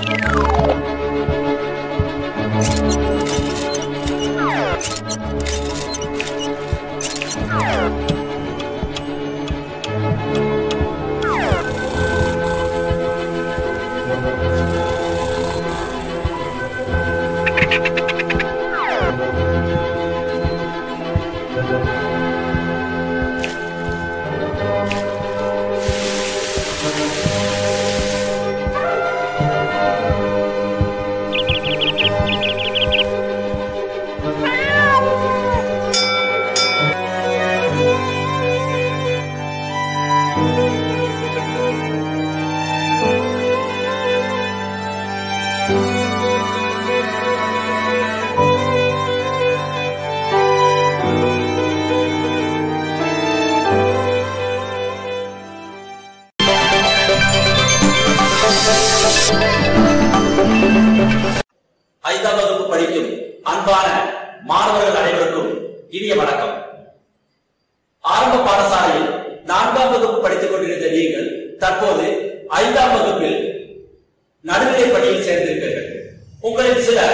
ஐந்தாம் வகுப்பு படிக்கும் அன்பான மாணவர்கள் அனைவருக்கும் இனிய வணக்கம் ஆரம்ப பாடசாலையில் நான்காம் வகுப்பு படித்துக் கொண்டிருந்த நீங்கள் தற்போது ஐந்தாம் வகுப்பில் நடுநிலை பள்ளியில் சேர்ந்திருப்பீர்கள் உங்களில் சிலர்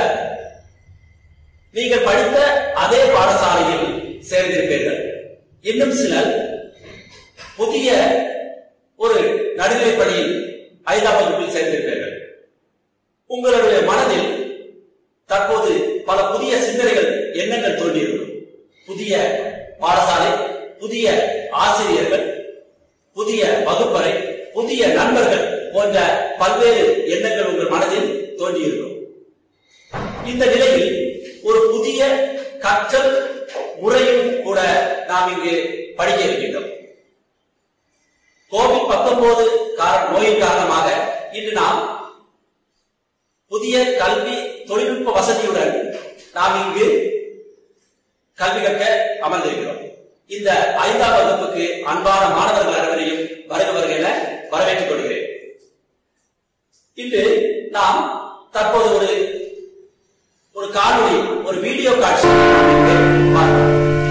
நீங்கள் படித்த அதே பாடசாலையில் சேர்ந்திருப்பீர்கள் இன்னும் சிலர் புதிய ஒரு நடுநிலை பள்ளியில் ஐந்தாம் வகுப்பில் சேர்ந்திருப்பீர்கள் உங்களுடைய மனதில் தற்போது பல புதிய சிந்தனைகள் எண்ணங்கள் தோன்றியிருக்கும் புதிய பாடசாலை புதிய ஆசிரியர்கள் புதிய வகுப்பறை புதிய நண்பர்கள் போன்ற பல்வேறு எண்ணங்கள் உங்கள் மனதில் தோன்றியிருக்கும் இந்த நிலையில் ஒரு புதிய கற்றல் முறையும் கூட நாம் இங்கு படிக்க இருக்கின்றோம் கோவிட் பத்தொன்பது நோயின் காரணமாக இன்று நாம் புதிய கல்வி தொழில்நுட்ப வசதியுடன் நாம் இங்கு கல்வி கற்க அமர்ந்திருக்கிறோம் இந்த ஐந்தாம் வகுப்புக்கு அன்பான மாணவர்கள் அனைவரையும் வருக வருக என வரவேற்றுக் கொள்கிறேன் இன்று நாம் தற்போது ஒரு ஒரு காணொளி ஒரு வீடியோ காட்சி நாம் இங்கு பார்ப்போம்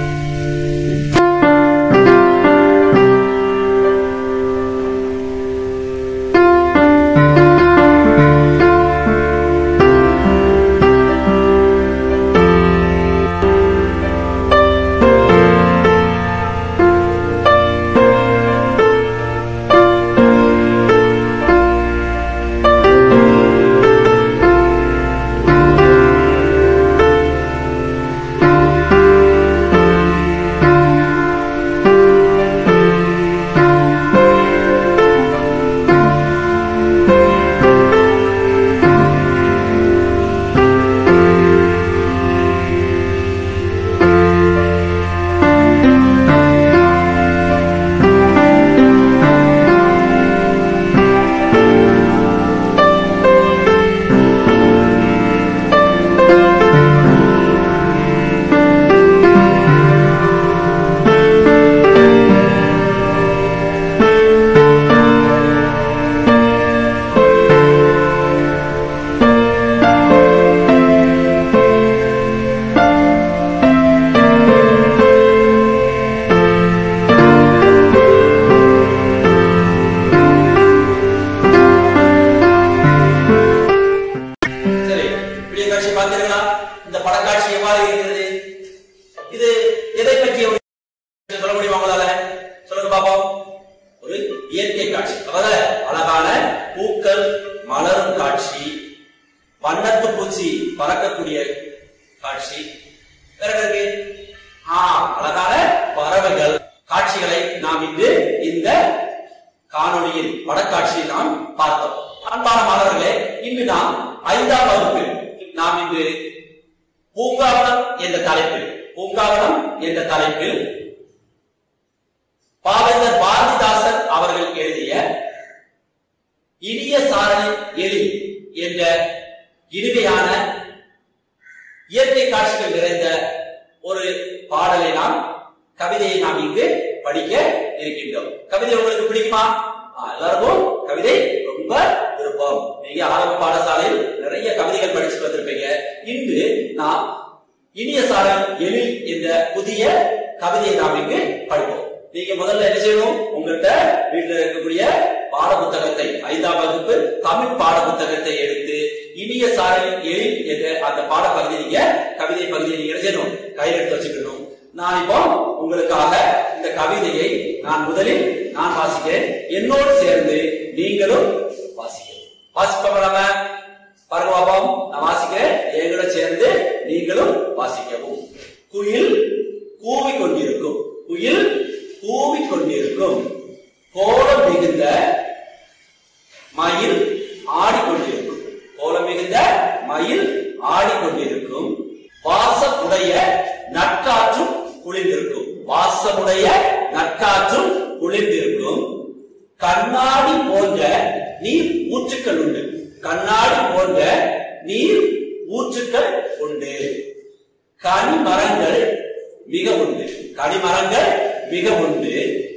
சரி வீடியோ காட்சி பார்த்தீர்களா இந்த படக்காட்சி எவ்வாறு இருக்கிறது இது எதை பற்றிய ஒரு சொல்ல முடியுமா உங்களால சொல்லுங்க பாப்போம் ஒரு இயற்கை காட்சி அதாவது அழகான பூக்கள் மலரும் காட்சி வண்ணத்து பூச்சி பறக்கக்கூடிய காட்சி வேற என்ன இருக்கு ஆ அழகான பறவைகள் காட்சிகளை நாம் இன்று இந்த காணொளியில் படக்காட்சியை நாம் பார்த்தோம் அன்பான மாணவர்களே இன்று நாம் ஐந்தாம் வகுப்பில் நாம் இன்று பூங்காவனம் என்ற தலைப்பில் பூங்காவனம் என்ற தலைப்பில் பாவேந்தர் பாரதிதாசன் அவர்கள் எழுதிய இனிய சாரணி எலி என்ற இனிமையான இயற்கை காட்சிகள் நிறைந்த ஒரு பாடலை நாம் கவிதையை நாம் இங்கு படிக்க இருக்கின்றோம் கவிதை உங்களுக்கு பிடிக்குமா ஆ, எல்லாருக்கும் கவிதை ரொம்ப விருப்பம் நீங்க ஆரம்ப பாடசாலையில் நிறைய கவிதைகள் படிச்சுட்டு வந்திருப்பீங்க இன்று நாம் இனிய சாரல் எழில் என்ற புதிய கவிதையை நாம் இங்கு படிப்போம் நீங்க முதல்ல என்ன செய்யணும் உங்கள்கிட்ட வீட்டுல இருக்கக்கூடிய பாட புத்தகத்தை ஐந்தாம் வகுப்பு தமிழ் பாட புத்தகத்தை எடுத்து இனிய சாரலின் எழில் என்ற அந்த பாட பகுதி நீங்க கவிதை பகுதியை நீங்க என்ன செய்யணும் கையில் எடுத்து வச்சுக்கணும் நான் இப்போ உங்களுக்காக இந்த கவிதையை நான் முதலில் நான் வாசிக்கிறேன் என்னோடு சேர்ந்து நீங்களும் வாசிக்கணும் வாசிப்போம் நம்ம பாருங்க பாப்போம் நான் வாசிக்கிறேன் எங்களோட சேர்ந்து நீங்களும் வாசிக்கவும் குயில் கூவி கொண்டிருக்கும் குயில் கூவி கொண்டிருக்கும் கோலம் மிகுந்த மயில் ஆடிக்கொண்டிருக்கும் கோலம் மிகுந்த மயில் ஆடிக்கொண்டிருக்கும் வாசமுடைய நற்காற்றும் குளிர்ந்திருக்கும் வாசமுடைய நற்காற்றும் குளிர்ந்திருக்கும் கண்ணாடி போன்ற நீர் ஊற்றுக்கள் உண்டு கண்ணாடி போன்ற நீர் ஊற்றுக்கள் உண்டு கனி மரங்கள் மிக உண்டு கனி மரங்கள் மிக உண்டு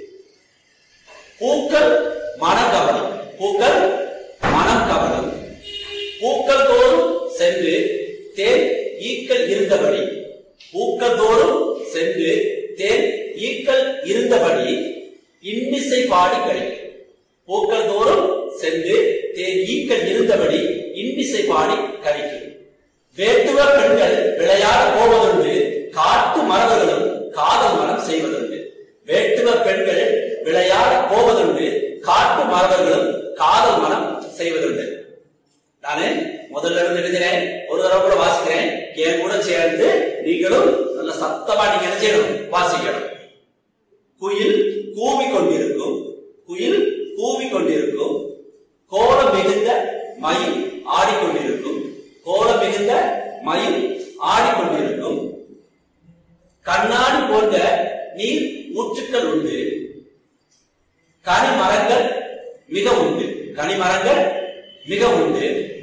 பூக்கள் மனம் கவனம் பூக்கள் மனம் கவனம் பூக்கள் தோறும் சென்று தேன் ஈக்கள் இருந்தபடி பூக்கள் தோறும் சென்று தேன் ஈக்கள் இருந்தபடி இன்னிசை பாடி கிடைக்கும் பூக்கள் தோறும் சென்று தேன் ஈக்கள் இருந்தபடி இன்னிசை பாடி கழிக்கும் வேட்டுவ பெண்கள் விளையாட போவதுண்டு காட்டு மரபர்களும் காதல் மனம் செய்வதுண்டு வேட்டுவ பெண்கள் விளையாட போவதுண்டு காட்டு மரபர்களும் காதல் மனம் செய்வதுண்டு நானு முதல்ல இருந்து எழுதினேன் ஒரு தடவை கூட வாசிக்கிறேன் என் கூட சேர்ந்து நீங்களும் நல்ல சத்தமா நீங்க என்ன செய்யணும் வாசிக்கணும் குயில் கூவி கொண்டிருக்கும் குயில் கூவி கொண்டிருக்கும் கோலம் மிகுந்த மயில் ஆடிக்கொண்டிருக்கும் கோலம் மிகுந்த மயில் ஆடிக்கொண்டிருக்கும் கண்ணாடி போன்ற நீர் ஊற்றுக்கள் உண்டு கனி மரங்கள் மிக உண்டு கனி மரங்கள் மிக உண்டு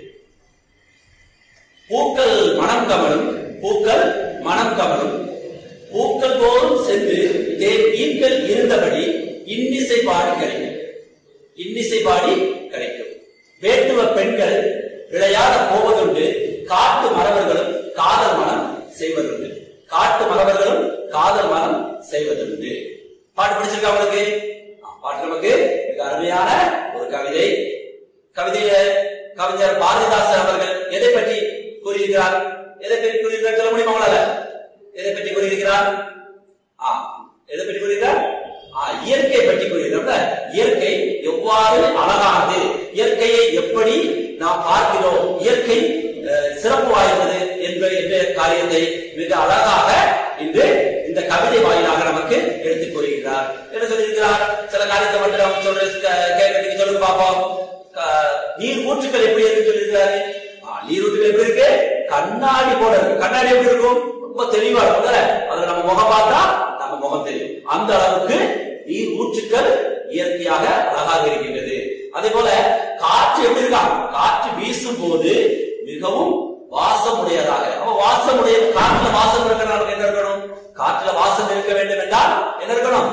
பூக்கள் மனம் கமலும் பூக்கள் மனம் கமலும் பூக்கள் தோறும் சென்று தேன் ஈக்கள் இருந்தபடி இன்னிசை பாடி கிடைக்கும் இன்னிசை பாடி கிடைக்கும் வேட்டுவ பெண்கள் விளையாட போவதுண்டு காட்டு மரபர்களும் காதல் மனம் செய்வதுண்டு காட்டு மரபர்களும் காதல் மனம் செய்வதுண்டு பாட்டு படிச்சிருக்கா உங்களுக்கு ஆ, பாட்டு நமக்கு மிக அருமையான ஒரு கவிதை கவிதைய கவிஞர் பாரதிதாசன் அவர்கள் எதை பற்றி கூறியிருக்கிறார் எதை பற்றி கூறியிருக்கிறார் சொல்ல முடியுமா உங்களால எதை பற்றி கூறியிருக்கிறார் ஆ எதை பற்றி கூறுகிறார் ஆ, இயற்கை பற்றி கூறுகிறார் இயற்கை எவ்வாறு அழகானது இயற்கையை எப்படி நாம் பார்க்கிறோம் இயற்கை அஹ், சிறப்பு வாய்ந்தது என்ற என்ற காரியத்தை மிக அழகாக இன்று இந்த கவிதை வாயிலாக நமக்கு எடுத்துக் கூறுகிறார் என்ன சொல்லியிருக்கிறார் சில காரியத்தை மட்டும் நம்ம சொல்ற கேட்க சொல்லுங்க பார்ப்போம் க- நீர் ஊற்றுக்கள் எப்படி இருக்கு சொல்லியிருக்காரு ஆ, நீர் ஊற்றுக்கள் எப்படி இருக்கு கண்ணாடி போல இருக்கு கண்ணாடி எப்படி இருக்கும் ரொம்ப தெளிவா இருக்கும் தானே? அதுல நம்ம முகம் பார்த்தா நம்ம முகம் தெரியும் அந்த அளவுக்கு நீர் ஊற்றுக்கள் இயற்கையாக அழகாக இருக்கின்றது அதே போல காற்று எப்படி இருக்கா காற்று வீசும் போது மிகவும் வாசமுடையதாக அப்ப வாசமுடைய காற்றுல வாசம் இருக்கிற என்ன இருக்கணும் காற்றுல வாசம் இருக்க வேண்டும் என்றால் என்ன இருக்கணும்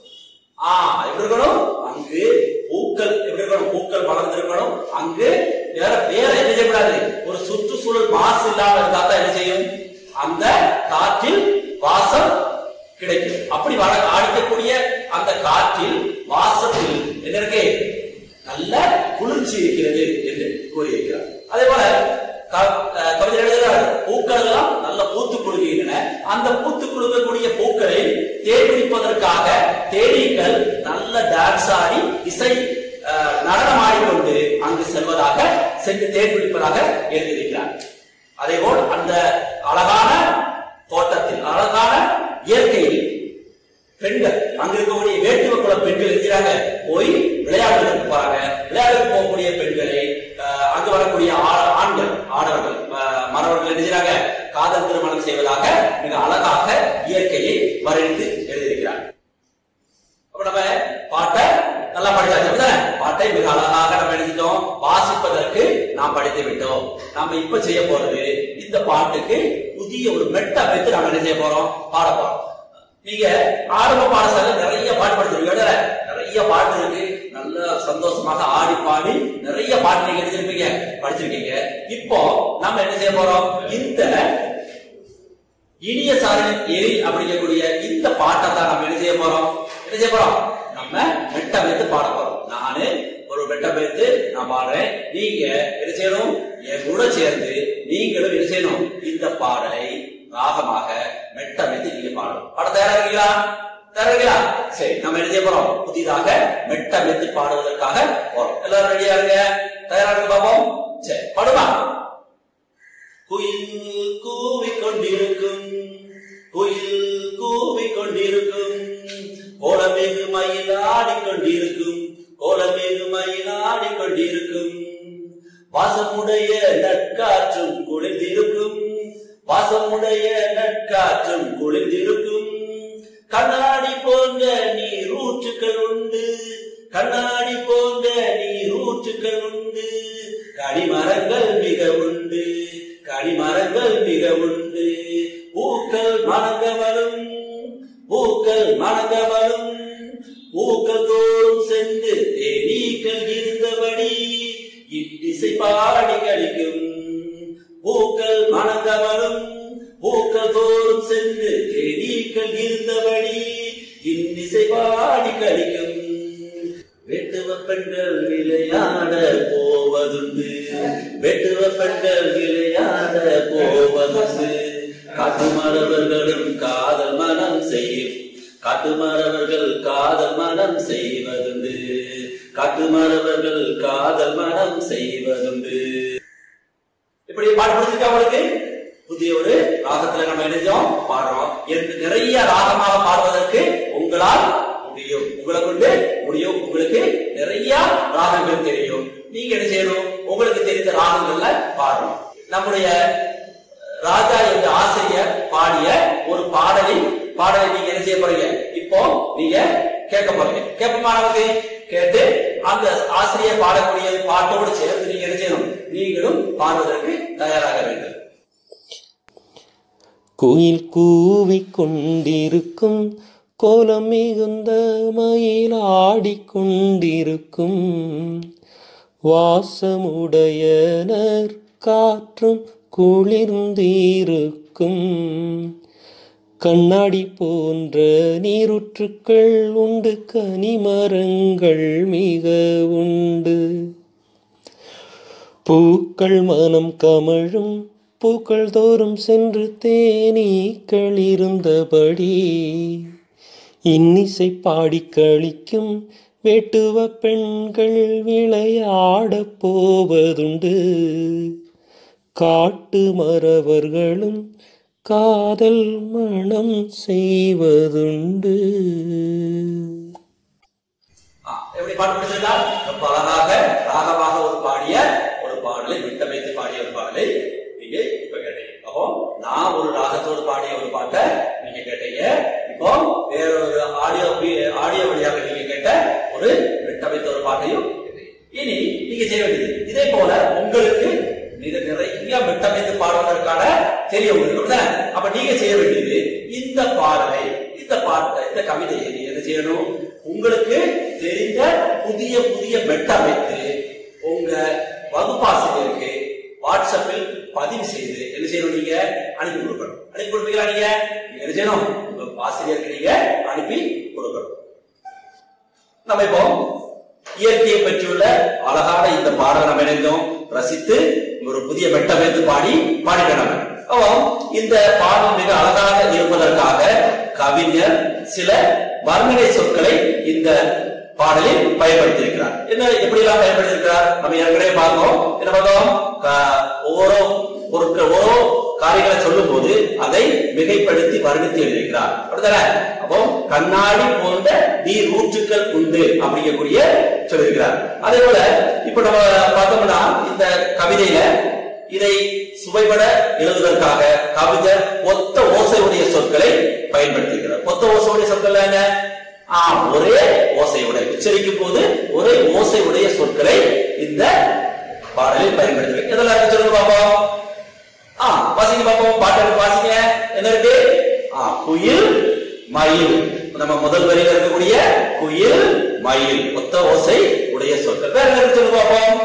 ஆ எப்படி இருக்கணும் அங்கு பூக்கள் எப்படி இருக்கணும் பூக்கள் வளர்ந்திருக்கணும் அங்கு வேற வேற என்ன செய்யக்கூடாது ஒரு சுற்றுச்சூழல் மாசு இல்லாம இருந்தா தான் என்ன செய்யும் அந்த காற்றில் வாசம் கிடைக்கும் அப்படி வர அடிக்கக்கூடிய அந்த காற்றில் வாசத்தில் என்ன இருக்கு நல்ல குளிர்ச்சி இருக்கிறது என்று கூறியிருக்கிறார் அதே போல க- அஹ் கவிதை எழுதுகிறார் பூக்கள் எல்லாம் நல்ல பூத்து குலுங்குகின்றன அந்த பூத்து குலுங்கக்கூடிய பூக்களை தேடிப்பிடிப்பதற்காக தேனீக்கள் நல்ல டான்ஸ் ஆடி இசை அஹ், நடனம் ஆடிக்கொண்டு அங்கு செல்வதாக சென்று தேடிப்பிடிப்பதாக எழுதியிருக்கிறார் அதேபோல் அந்த அழகான தோட்டத்தில் அழகான இயற்கையில் பெண்கள் அங்க இருக்கக்கூடிய வேட்டுவ குல பெண்கள் இருக்கிறாங்க போய் விளையாடுவதற்கு போறாங்க விளையாடுக்கு போகக்கூடிய பெண்களை அஹ், அங்கு வரக்கூடிய ஆ- ஆண்கள் ஆடவர்கள் அஹ், மறவர்கள் என்ன செய்றாங்க காதல் திருமணம் செய்வதாக மிக அழகாக இயற்கையை வரைந்து எழுதியிருக்கிறார் அப்ப நம்ம பாட்டை நல்லா படிச்சாச்சு அப்படிதானே? பாட்டை மிக அழகாக நம்ம எழுதிட்டோம் வாசிப்பதற்கு நாம் படித்து விட்டோம் நாம இப்ப செய்ய போறது இந்த பாட்டுக்கு புதிய ஒரு மெட்ட வைத்து நாம என்ன செய்ய போறோம் பாட போறோம் நீங்க ஆரம்ப பாடசாலை நிறைய பாட்டு படிச்சிருக்கீங்க நிறைய பாட்டு இருக்கு நல்ல சந்தோஷமாக ஆடி பாடி நிறைய பாட்டு நீங்க எடுத்திருப்பீங்க படிச்சிருக்கீங்க இப்போ நாம என்ன செய்ய போறோம் இந்த இனிய சாரலின் எரி அப்படிங்கக்கூடிய இந்த பாட்டை தான் நம்ம என்ன செய்ய போறோம் என்ன செய்ய போறோம் நம்ம மெட்டமைத்து பாட போறோம் நானு ஒரு மெட்டமைத்து நான் பாடுறேன் நீங்க என்ன செய்யணும் என் கூட சேர்ந்து நீங்களும் என்ன செய்யணும் இந்த பாடலை ராகமாக மெட்டமைத்து நீங்க பாடணும் பாட தயாரா இருக்கீங்களா தயாரா இருக்கீங்களா சரி நம்ம என்ன செய்ய போறோம் புதிதாக மெட்டமைத்து பாடுவதற்காக போறோம் எல்லாரும் ரெடியா இருங்க தயாரா இருக்கு பாப்போம் சரி பாடுமா குயில் கூவிக் கொண்டிருக்கும் குயில் கூவிக் கொண்டிருக்கும் கோலமிகு மயில் ஆடிக்கொண்டிருக்கும் கோலமிகு மயில் ஆடிக்கொண்டிருக்கும் வாசமுடைய நட்காற்றும் குளிர்ந்திருக்கும் வாசமுடைய நட்காற்றும் குளிர்ந்திருக்கும் கண்ணாடி போன்ற நீரூற்றுக்கள் உண்டு கண்ணாடி போன்ற நீரூற்றுக்கள் உண்டு கனிமரங்கள் மிக உண்டு கனிமரங்கள் மிக உண்டு பூக்கள் மணங்கவலும் பூக்கள் மணங்கவலும் பூக்கள் தோறும் சென்று தேனீக்கள் இருந்தபடி இட்டிசை பாடி கழிக்கும் பூக்கள் மணங்கவலும் பூக்கள் தோறும் சென்று தேனீக்கள் இருந்தபடி இன்னிசை பாடி கழிக்கும் வெட்டுவ பெண்கள் விளையாட போவதுண்டு வெட்டுவ பெண்கள் விளையாட போவதுண்டு காட்டுமரவர்களும் காதல் மனம் செய்யும் காட்டுமரவர்கள் காதல் மனம் செய்வதுண்டு காட்டுமரவர்கள் காதல் மனம் செய்வதுண்டு இப்படி பாட்டு பிடிச்சிருக்கா உங்களுக்கு புதிய ஒரு ராகத்துல நம்ம இணைஞ்சோம் பாடுறோம் எனக்கு நிறைய ராகமாக பாடுவதற்கு உங்களால் முடியும் உங்களை கொண்டு முடியும் உங்களுக்கு நிறைய ராகங்கள் தெரியும் நீங்க என்ன செய்யணும் உங்களுக்கு தெரிந்த ராகங்கள்ல பாடணும் நம்முடைய ராஜா என்ற ஆசிரியர் பாடிய ஒரு பாடலின் பாடலை நீங்க என்ன செய்ய போறீங்க இப்போ நீங்க கேட்க போறீங்க கேட்போமா நமக்கு கேட்டு அந்த ஆசிரியர் பாடக்கூடிய பாட்டோடு சேர்த்து நீங்க என்ன செய்யணும் நீங்களும் பாடுவதற்கு தயாராக வேண்டும் குயில் கூவிக் கொண்டிருக்கும் கோலம் மிகுந்த மயில் ஆடிக்கொண்டிருக்கும் வாசமுடையனர் காற்றும் குளிர்ந்திருக்கும் கண்ணாடி போன்ற நீருற்றுக்கள் உண்டு கனிமரங்கள் மிக உண்டு பூக்கள் மனம் கமழும் பூக்கள் தோறும் சென்று தேனீக்கள் இருந்தபடி இன்னிசை பாடி கழிக்கும் வெட்டுவ பெண்கள் விளையாடப் போவதுண்டு காட்டு மறவர்களும் காதல் மனம் செய்வதுண்டு ஆ, எப்படி பாட்டு பிடிச்சிருக்கா ரொம்ப அழகாக ராகமாக ஒரு பாடிய ஒரு பாடலை விட்டமைத்து பாடிய ஒரு பாடலை நீங்க இப்ப கேட்டீங்க அப்போ நான் ஒரு ராகத்தோடு பாடிய ஒரு பாட்டை நீங்க கேட்டீங்க இப்போ வேற ஒரு ஆடியோ ஆடியோ வழியாக நீங்க கேட்ட ஒரு விட்டமைத்த ஒரு பாட்டையும் கேட்டீங்க. இனி நீங்க செய்ய வேண்டியது இதே போல உங்களுக்கு இது நிறைய விட்டமைத்து பாடுவதற்கான தெரியும் உங்களுக்கு அப்படிதானே? அப்ப நீங்க செய்ய வேண்டியது இந்த பாடலை இந்த பாட்டை இந்த கவிதையை நீங்க என்ன செய்யணும் உங்களுக்கு தெரிந்த புதிய புதிய மெட்டமைத்து உங்க வகுப்பாசிரியருக்கு வாட்ஸ்அப்பில் பதிவு செய்து என்ன செய்யணும் நீங்க அனுப்பி கொடுக்கணும் அனுப்பி கொடுப்பீங்களா நீங்க நீங்க என்ன செய்யணும் உங்க ஆசிரியருக்கு நீங்க அனுப்பி கொடுக்கணும் நம்ம இப்போ இயற்கையை பற்றியுள்ள அழகான இந்த பாடலை நம்ம இணைந்தோம் ரசித்து ஒரு புதிய மெட்டமைத்து பாடி பாடிட்டோம் நம்ம அப்போ இந்த பாடல் மிக அழகாக இருப்பதற்காக கவிஞர் சில வர்ணனை சொற்களை இந்த பாடலில் பயன்படுத்தியிருக்கிறார் என்ன எப்படி எல்லாம் பயன்படுத்தியிருக்கிறார் நம்ம ஏற்கனவே பார்த்தோம் என்ன பார்த்தோம் க- ஒவ்வொரு பொருட்கள் ஓரோ காரியங்களை சொல்லும் போது அதை மிகைப்படுத்தி வர்ணித்து எழுதியிருக்கிறார் அப்படித்தானே அப்போ கண்ணாடி போன்ற நீர் ஊற்றுக்கள் உண்டு அப்படிங்கக்கூடிய சொல்லியிருக்கிறார் அதே போல இப்ப நம்ம பார்த்தோம்னா இந்த கவிதையில இதை சுவைபட எழுதுவதற்காக கவிஞர் ஒத்த ஓசையுடைய சொற்களை பயன்படுத்தியிருக்கிறார் ஒத்த ஓசையுடைய சொற்கள் என்ன ஆ, ஒரே ஓசையுடைய உச்சரிக்கும் போது ஒரே ஓசையுடைய சொற்களை இந்த பாடலில் பயன்படுத்தி எதெல்லாம் இருக்கு சொல்லுங்க பாப்போம் ஆ வாசிங்க பாப்போம் பாட்டு எடுத்து வாசிங்க என்ன இருக்கு ஆ குயில் மயில் நம்ம முதல் வரியில இருக்கக்கூடிய குயில் மயில் ஒத்த ஓசை உடைய சொற்கள் வேற என்ன இருக்கு சொல்லுங்க பாப்போம்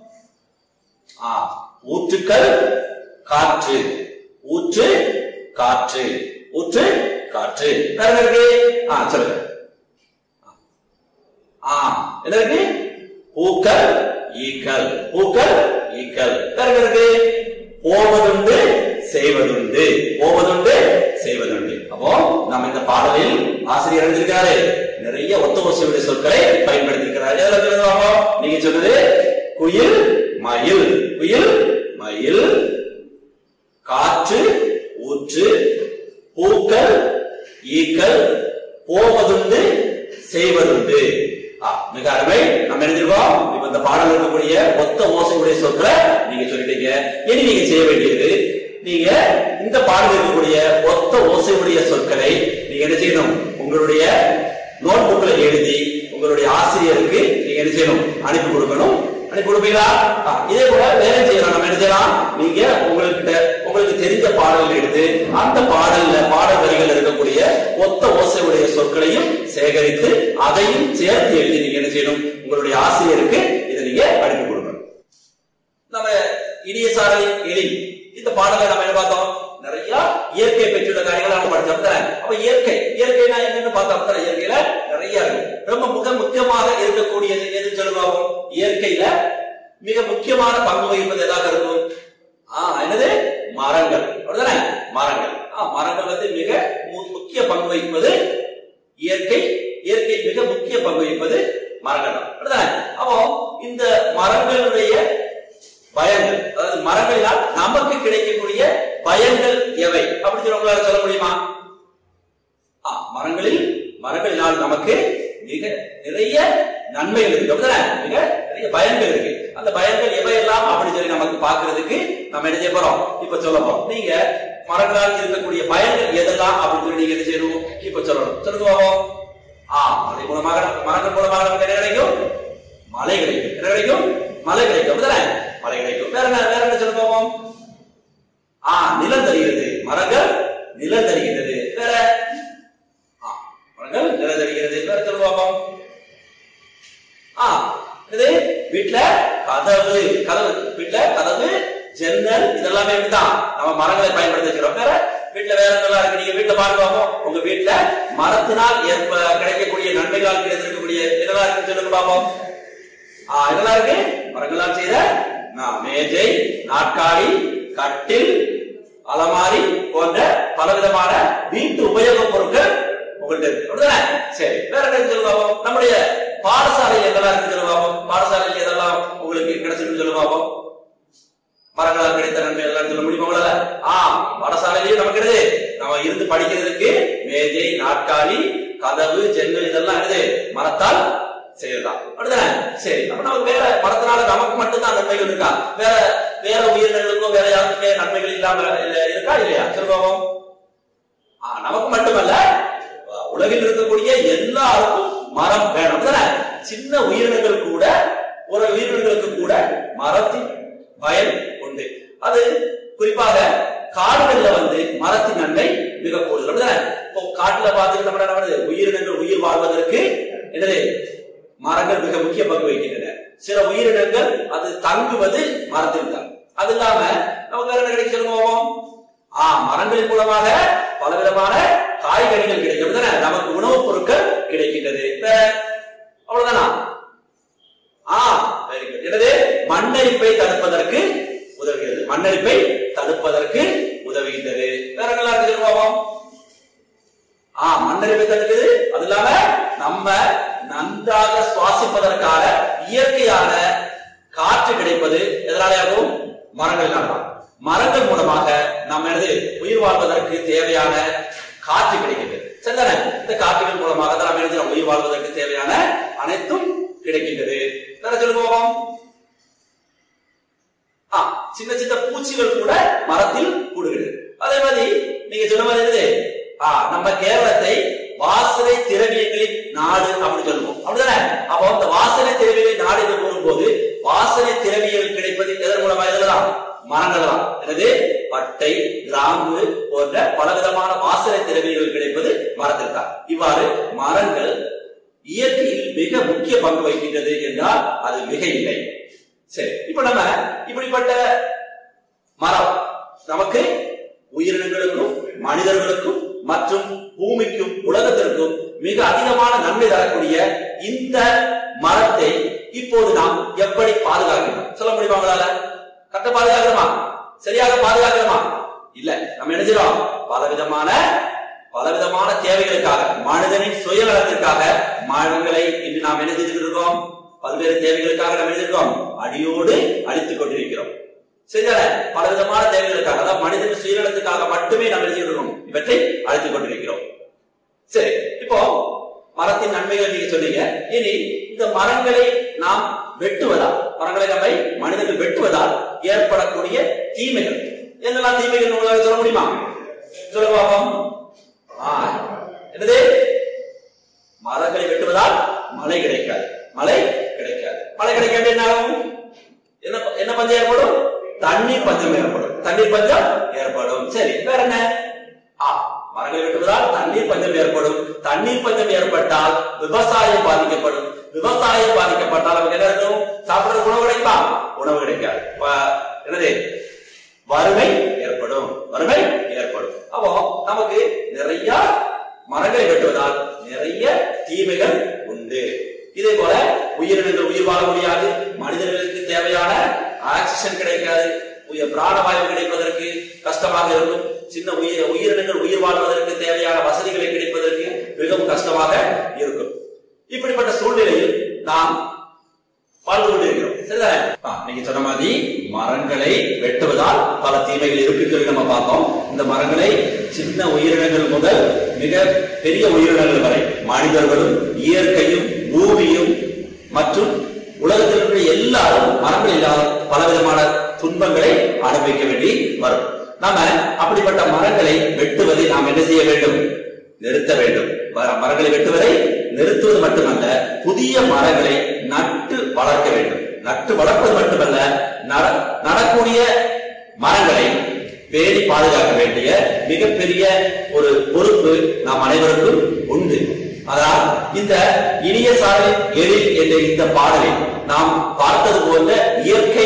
ஆ ஊற்றுக்கள் காற்று ஊற்று காற்று ஊற்று காற்று வேற என்ன இருக்கு ஆ சொல்லுங்க ஆ என்ன இருக்கு பூக்கள் ஈக்கள் பூக்கள் ஈக்கள் வேற என்ன இருக்கு போவதுண்டு செய்வதுண்டு போவதுண்டு செய்வதுண்டு அப்போ நம்ம இந்த பாடலில் ஆசிரியர் எழுதியிருக்காரு நிறைய ஒத்த ஓசையுடைய சொற்களை பயன்படுத்தியிருக்கிறார் எதுல தெரிஞ்சுவாங்க நீங்க சொன்னது குயில் மயில் குயில் மயில் காற்று ஊற்று பூக்கள் ஈக்கள் போவதுண்டு செய்வதுண்டு ஆ, மிக அருமை நம்ம எழுதிருக்கோம் இப்ப இந்த பாடல் இருக்கக்கூடிய ஒத்த ஓசையுடைய சொற்களை நீங்க சொல்லிட்டீங்க இனி நீங்க செய்ய வேண்டியது நீங்க இந்த பாடல் இருக்கக்கூடிய ஒத்த ஓசையுடைய சொற்களை நீங்க என்ன செய்யணும் உங்களுடைய நோட் புக்ல எழுதி உங்களுடைய ஆசிரியருக்கு நீங்க என்ன செய்யணும் அனுப்பி கொடுக்கணும் அனுப்பி கொடுப்பீங்களா ஆ, இதே போல வேலை செய்யலாம் நம்ம என்ன செய்யலாம் நீங்க உங்கள்கிட்ட உங்களுக்கு தெரிஞ்ச பாடல்கள் எடுத்து அந்த பாடல்ல பாடல் வரிகள் இருக்கக்கூடிய ஒத்த ஓசையுடைய சொற்களையும் சேகரித்து அதையும் சேர்த்து எழுதி நீங்க என்ன செய்யணும் உங்களுடைய ஆசிரியருக்கு இதை நீங்க அனுப்பி கொடுக்கணும் நம்ம இனிய சாரலின் எலி இந்த பாடலை நம்ம என்ன பார்த்தோம் நிறைய இயற்கை பெற்றுள்ள காரியங்களை நம்ம படிச்சோம் தானே? அப்ப இயற்கை இயற்கைனா என்னன்னு பார்த்தோம் தானே? இயற்கையில நிறைய இருக்கு ரொம்ப மிக முக்கியமாக இருக்கக்கூடியது எது சொல்லுவாங்க இயற்கையில மிக முக்கியமான பங்கு வகிப்பது எதாக இருக்கும் ஆ என்னது மரங்கள் அப்படிதானே மரங்கள் ஆ மரங்கள் வந்து மிக மு- முக்கிய பங்கு வகிப்பது இயற்கை இயற்கை மிக முக்கிய பங்கு வகிப்பது மரங்கள் தான் அப்படிதானே அப்போ இந்த மரங்களுடைய பயன்கள் அதாவது மரங்களினால் நமக்கு கிடைக்கக்கூடிய பயன்கள் எவை அப்படி சொல்லி உங்களால சொல்ல முடியுமா ஆ, மரங்களில் மரங்களினால் நமக்கு மிக நிறைய நன்மைகள் இருக்கு அப்படிதானே மிக நிறைய பயன்கள் இருக்கு அந்த பயன்கள் எவையெல்லாம் அப்படி சொல்லி நமக்கு பார்க்கிறதுக்கு நம்ம என்ன செய்ய போறோம் இப்ப சொல்ல போறோம் நீங்க மரங்களால் இருக்கக்கூடிய பயன்கள் எதெல்லாம் அப்படின்னு சொல்லி நீங்க என்ன செய்யணும் இப்ப சொல்லணும் சொல்லுங்க பாப்போம் ஆ மலை மூலமாக நமக்கு- மரங்கள் மூலமாக நமக்கு என்ன கிடைக்கும் மழை கிடைக்கும் என்ன கிடைக்கும் மழை கிடைக்கும் அப்படிதானே மழை கிடைக்கும் வேற என்ன வேற என்ன சொல்ல போவோம் ஆ நிலம் தருகிறது மரங்கள் நிலம் தருகின்றது வேற ஆ, மரங்கள் நிலம் தருகிறது வேற சொல்ல பாப்போம் ஆ இது வீட்ல கதவு கதவு வீட்ல கதவு ஜன்னல் இதெல்லாமே தான் நம்ம மரங்களை பயன்படுத்தி வச்சிருக்கோம் வேற வீட்ல வேற என்னெல்லாம் இருக்கு நீங்க வீட்ல பாருங்க பாப்போம் உங்க வீட்ல மரத்தினால் ஏற்ப கிடைக்கக்கூடிய நன்மைகளால் கிடைத்திருக்கக்கூடிய என்னெல்லாம் இருக்குன்னு சொல்லுங்க பாப்போம் ஆ, என்னெல்லாம் இருக்கு மரங்களால் செய்த நா- மேஜை நாற்காலி கட்டில் அலமாரி போன்ற பலவிதமான வீட்டு உபயோகப் பொருட்கள் உங்கள்ட்ட இருக்கு அப்படிதானே சரி வேற என்ன இருக்கு சொல்லுங்க பாப்போம் நம்முடைய பாடசாலையில் என்னெல்லாம் இருக்கு சொல்லுங்க பாப்போம் பாடசாலையில் எதெல்லாம் உங்களுக்கு கிடைச்சிருக்கு சொல்லுங்க பாப்போம் மரங்களால் கிடைத்த நன்மை எல்லாம் சொல்ல முடியுமா உங்களால ஆ பாடசாலையிலேயே நமக்கு கிடையாது நம்ம இருந்து படிக்கிறதுக்கு மேஜை நாற்காலி கதவு ஜன்னல் இதெல்லாம் என்னது மரத்தால் செய்யலாம் அப்படிதானே சரி அப்ப நமக்கு வேற மரத்தினால நமக்கு மட்டும்தான் நன்மைகள் இருக்கா வேற வேற உயிரினங்களுக்கும் வேற யாருக்குமே நன்மைகள் இல்லாம இல்ல- இருக்கா இல்லையா சொல்லுவோம் ஆ, நமக்கு மட்டுமல்ல அஹ், உலகில் இருக்கக்கூடிய எல்லாருக்கும் மரம் வேணும் அப்படிதானே சின்ன உயிரினங்கள் கூட ஒரு உயிரினங்களுக்கு கூட மரத்தின் பயன் உண்டு அது குறிப்பாக காடுகள்ல வந்து மரத்தின் நன்மை மிக கூடுதல் அப்படிதானே இப்போ காட்டுல பாத்துக்கிட்டோம்னா என்ன பண்ணுது? உயிரினங்கள் உயிர் வாழ்வதற்கு என்னது மரங்கள் மிக முக்கிய பங்கு வகிக்கின்றன சில உயிரினங்கள் அது தங்குவது மரத்தில் தான் அது இல்லாம நமக்கு வேற என்ன கிடைக்கும் சொல்லுவோம் ஆ மரங்களின் மூலமாக பலவிதமான காய்கறிகள் கிடைக்கும் அப்படிதானே? நமக்கு உணவுப் பொருட்கள் கிடைக்கின்றது வேற அவ்வளவுதானா ஆ வெரி குட் என்னது மண்ணரிப்பை தடுப்பதற்கு உதவுகிறது மண்ணரிப்பை தடுப்பதற்கு உதவுகின்றது வேற என்னெல்லாம் இருக்கு சொல்லுவோம் ஆ மண்ணரிப்பை தடுக்குது அது இல்லாம நம்ம நன்றாக சுவாசிப்பதற்கான இயற்கையான காற்று கிடைப்பது எதனாலேயாகவும் மரங்களினால் தான் மரங்கள் மூலமாக நம்ம என்னது உயிர் வாழ்வதற்கு தேவையான காற்று கிடைக்கிறது சரிதானே இந்த காற்றுகள் மூலமாக தான் நம்ம என்ன உயிர் வாழ்வதற்கு தேவையான அனைத்தும் கிடைக்கின்றது வேற சொல்லுவோம் ஆ, சின்ன சின்ன பூச்சிகள் கூட மரத்தில் கூடுகிறது அதே மாதிரி நீங்க சொன்ன மாதிரி என்னது ஆ, நம்ம கேரளத்தை வாசனை திரவியங்களின் நாடு அப்படின்னு சொல்லுவோம் அப்படிதானே அப்போ அந்த வாசனை திரவியங்களின் நாடு என்று கூறும்போது வாசனை திரவியங்கள் கிடைப்பது எதன் மூலமா இதெல்லாம் மரங்கள் தான் எனவே பட்டை கிராம்பு போன்ற பலவிதமான வாசனை திரவியங்கள் கிடைப்பது மரத்தில் தான் இவ்வாறு மரங்கள் இயற்கையில் மிக முக்கிய பங்கு வகிக்கின்றது என்றால் அது மிக இல்லை சரி இப்ப நம்ம இப்படிப்பட்ட மரம் நமக்கு உயிரினங்களுக்கும் மனிதர்களுக்கும் மற்றும் பூமிக்கும் உலகத்திற்கும் மிக அதிகமான நன்மை தரக்கூடிய இந்த மரத்தை இப்போது நாம் எப்படி பாதுகாக்கணும் சொல்ல முடியுமா உங்களால கட்ட பாதுகாக்கிறோமா சரியாக பாதுகாக்கிறோமா இல்ல நம்ம என்ன செய்றோம் பலவிதமான பலவிதமான தேவைகளுக்காக மனிதனின் சுயநலத்திற்காக மரங்களை இன்று நாம் என்ன செஞ்சுட்டு இருக்கோம் பல்வேறு தேவைகளுக்காக நாம் எழுதியிருக்கோம் அடியோடு அழித்துக் கொண்டிருக்கிறோம் சரிதானே பலவிதமான தேவைகளுக்காக அதாவது மனிதனின் சுயநலத்துக்காக மட்டுமே நாம் எழுதிட்டு இருக்கோம் இவற்றை அழித்துக் கொண்டிருக்கிறோம் சரி இப்போ மரத்தின் நன்மைகள் நீங்க சொன்னீங்க இனி இந்த மரங்களை நாம் வெட்டுவதால் மரங்களை நம்மை மனிதர்கள் வெட்டுவதால் ஏற்படக்கூடிய தீமைகள் என்னெல்லாம் தீமைகள் உங்களால சொல்ல முடியுமா சொல்லுங்க பாப்போம் ஆ, என்னது மரங்களை வெட்டுவதால் மழை கிடைக்காது மழை கிடைக்காது மழை கிடைக்காது என்ன ஆகும் என்ன என்ன பஞ்சம் ஏற்படும் தண்ணீர் பஞ்சம் ஏற்படும் தண்ணீர் பஞ்சம் ஏற்படும் சரி வேற என்ன ஆ மரங்களை வெட்டுவதால் தண்ணீர் பஞ்சம் ஏற்படும் தண்ணீர் பஞ்சம் ஏற்பட்டால் விவசாயம் பாதிக்கப்படும் விவசாயம் பாதிக்கப்பட்டால் அவங்க என்ன இருக்கும் சாப்பிடுற உணவு கிடைக்குமா உணவு கிடைக்காது ப- என்னது வறுமை ஏற்படும் வறுமை ஏற்படும் அப்போ நமக்கு நிறைய மரங்களை வெட்டுவதால் நிறைய தீமைகள் உண்டு இதே போல உயிரினங்கள் உயிர் வாழ முடியாது மனிதர்களுக்கு தேவையான ஆக்சிஜன் கிடைக்காது உயிர் பிராணவாயு கிடைப்பதற்கு கஷ்டமாக இருக்கும் சின்ன உயிர் உயிரினங்கள் உயிர் வாழ்வதற்கு தேவையான வசதிகளை கிடைப்பதற்கு மிகவும் கஷ்டமாக இருக்கும் இப்படிப்பட்ட சூழ்நிலையில் நாம் வாழ்ந்து கொண்டிருக்கிறோம் சரிதானே ஆ, நீங்க சொன்ன மாதிரி மரங்களை வெட்டுவதால் பல தீமைகள் இருக்குன்னு சொல்லி நம்ம பார்த்தோம் இந்த மரங்களை சின்ன உயிரினங்கள் முதல் மிக பெரிய உயிரினங்கள் வரை மனிதர்களும் இயற்கையும் பூமியும் மற்றும் உலகத்தில் இருக்கிற எல்லாரும் மரங்கள் இல்லாத பலவிதமான துன்பங்களை அனுபவிக்க வேண்டி வரும் நாம அப்படிப்பட்ட மரங்களை வெட்டுவதை நாம் என்ன செய்ய வேண்டும் நிறுத்த வேண்டும் மர- மரங்களை வெட்டுவதை நிறுத்துவது மட்டுமல்ல புதிய மரங்களை நட்டு வளர்க்க வேண்டும் நட்டு வளர்ப்பது மட்டுமல்ல நட- நடக்கூடிய மரங்களை பேணி பாதுகாக்க வேண்டிய மிகப்பெரிய ஒரு பொறுப்பு நாம் அனைவருக்கும் உண்டு அதனால் இந்த இனிய சாரல் எழில் என்ற இந்த பாடலில் நாம் பார்த்தது போன்ற இயற்கை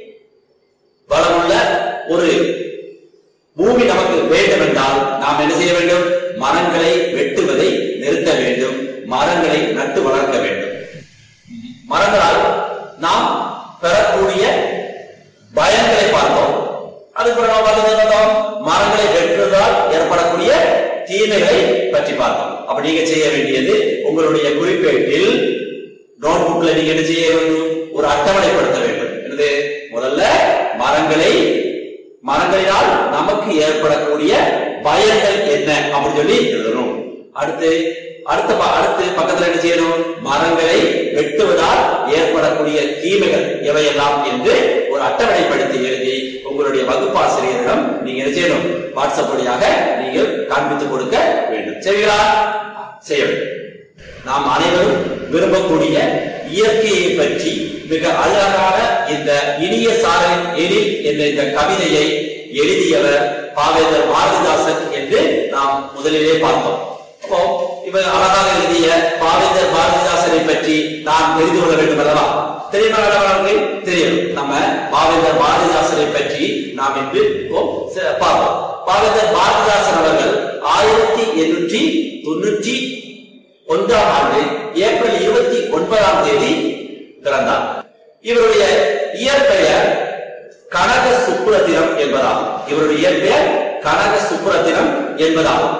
வளமுள்ள ஒரு பூமி நமக்கு வேண்டும் என்றால் நாம் என்ன செய்ய வேண்டும் மரங்களை வெட்டுவதை நிறுத்த வேண்டும் மரங்களை நட்டு வளர்க்க வேண்டும் மரங்களால் நாம் பெறக்கூடிய பயன்களை பார்த்தோம் அதுக்கு பிறகு நம்ம பார்த்தது என்ன பார்த்தோம்? மரங்களை வெட்டுவதால் ஏற்படக்கூடிய தீமைகளை பற்றி பார்த்தோம் அப்ப நீங்க செய்ய வேண்டியது உங்களுடைய குறிப்பேட்டில் நோட் புக்ல நீங்க என்ன செய்ய வேண்டும் ஒரு அட்டவணைப்படுத்த வேண்டும் என்னது முதல்ல மரங்களை மரங்களினால் நமக்கு ஏற்படக்கூடிய பயன்கள் என்ன அப்படின்னு சொல்லி எழுதணும் அடுத்து அடுத்த ப- அடுத்து பக்கத்துல என்ன செய்யணும் மரங்களை வெட்டுவதால் ஏற்படக்கூடிய தீமைகள் எவையெல்லாம் என்று ஒரு அட்டவணைப்படுத்தி எழுதி உங்களுடைய வகுப்பாசிரியரிடம் நீங்க என்ன செய்யணும் வாட்ஸ்அப் வழியாக நீங்கள் காண்பித்துக் கொடுக்க வேண்டும் சரிங்களா செய்ய வேண்டும் நாம் அனைவரும் விரும்பக்கூடிய இயற்கையை பற்றி மிக அழகான இந்த இனிய சாரல் எழில் என்ற இந்த கவிதையை எழுதியவர் பாவேந்தர் பாரதிதாசன் என்று நாம் முதலிலே பார்த்தோம் அப்போ இவர் அழகாக எழுதிய பாவேந்தர் பாரதிதாசனை பற்றி நாம் தெரிந்து கொள்ள வேண்டும் அல்லவா தெரியுமா நமக்கு தெரியும் நம்ம பாவேந்தர் பாரதிதாசனை பற்றி நாம் இன்று இப்போ ச- பார்ப்போம் பாவேந்தர் பாரதிதாசன் அவர்கள் ஆயிரத்தி எண்ணூற்றி தொண்ணூற்றி ஒன்றாம் ஆண்டு ஏப்ரல் இருபத்தி ஒன்பதாம் தேதி பிறந்தார் இவருடைய இயற்பெயர் கனக சுப்புரத்தினம் என்பதாகும் இவருடைய இயற்பெயர் கனக சுப்புரத்தினம் என்பதாகும்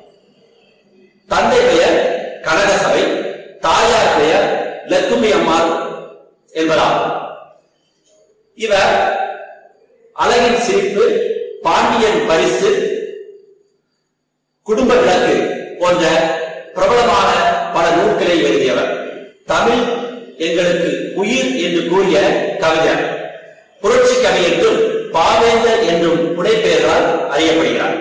தந்தை பெயர் கனக சபை தாயார் பெயர் லக்குமி அம்மாள் என்பதாகும் இவர் அழகின் சிரிப்பு பாண்டியன் பரிசு குடும்ப விளக்கு போன்ற பிரபலமான பல நூல்களை எழுதியவர் தமிழ் எங்களுக்கு உயிர் என்று கூறிய கவிஞர் புரட்சி கவி என்றும் பாவேந்தர் என்றும் புனைப்பெயரால் அறியப்படுகிறார்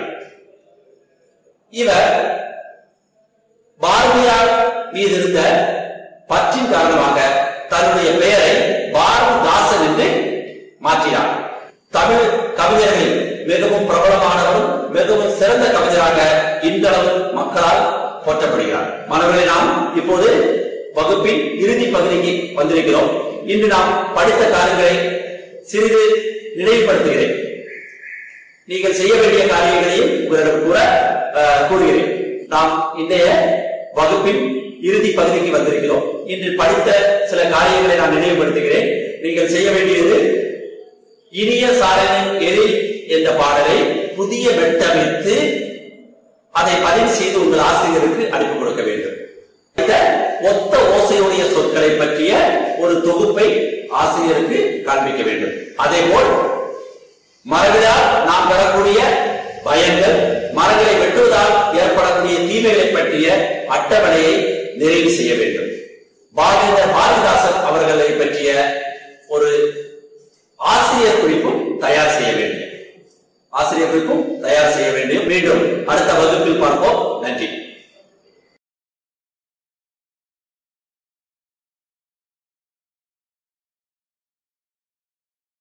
இவர் பாரதியார் மீது இருந்த பற்றின் காரணமாக தன்னுடைய பெயரை பாரதிதாசன் என்று மாற்றினார் தமிழ் கவிஞர்களில் மிகவும் பிரபலமானவரும் மிகவும் சிறந்த கவிஞராக இன்றளவு மக்களால் போற்றப்படுகிறார் மாணவர்களை நாம் இப்போது வகுப்பின் இறுதி பகுதிக்கு வந்திருக்கிறோம் இன்று நாம் படித்த காரியங்களை சிறிது நினைவுபடுத்துகிறேன் நீங்கள் செய்ய வேண்டிய காரியங்களையும் உங்களிடம் கூற அஹ், கூறுகிறேன் நாம் இன்றைய வகுப்பின் இறுதி பகுதிக்கு வந்திருக்கிறோம் இன்று படித்த சில காரியங்களை நான் நினைவுபடுத்துகிறேன் நீங்கள் செய்ய வேண்டியது இனிய சாரனின் எழில் என்ற பாடலை புதிய வெட்டமைத்து அதை பதிவு செய்து உங்கள் ஆசிரியருக்கு அனுப்பி கொடுக்க வேண்டும் இந்த ஒத்த ஓசையுடைய சொற்களை பற்றிய ஒரு தொகுப்பை ஆசிரியருக்கு காண்பிக்க வேண்டும் அதே போல் மரபினால் நாம் பெறக்கூடிய பயங்கள் மரங்களை வெட்டுவதால் ஏற்படக்கூடிய தீமைகளை பற்றிய அட்டவணையை நிறைவு செய்ய வேண்டும் பாவேந்தர் பாரதிதாசன் அவர்களை பற்றிய ஒரு ஆசிரியர் குறிப்பும் தயார் செய்ய வேண்டும் ஆசிரியர் குறிப்பும் தயார் செய்ய வேண்டும் மீண்டும் அடுத்த வகுப்பில் பார்ப்போம் நன்றி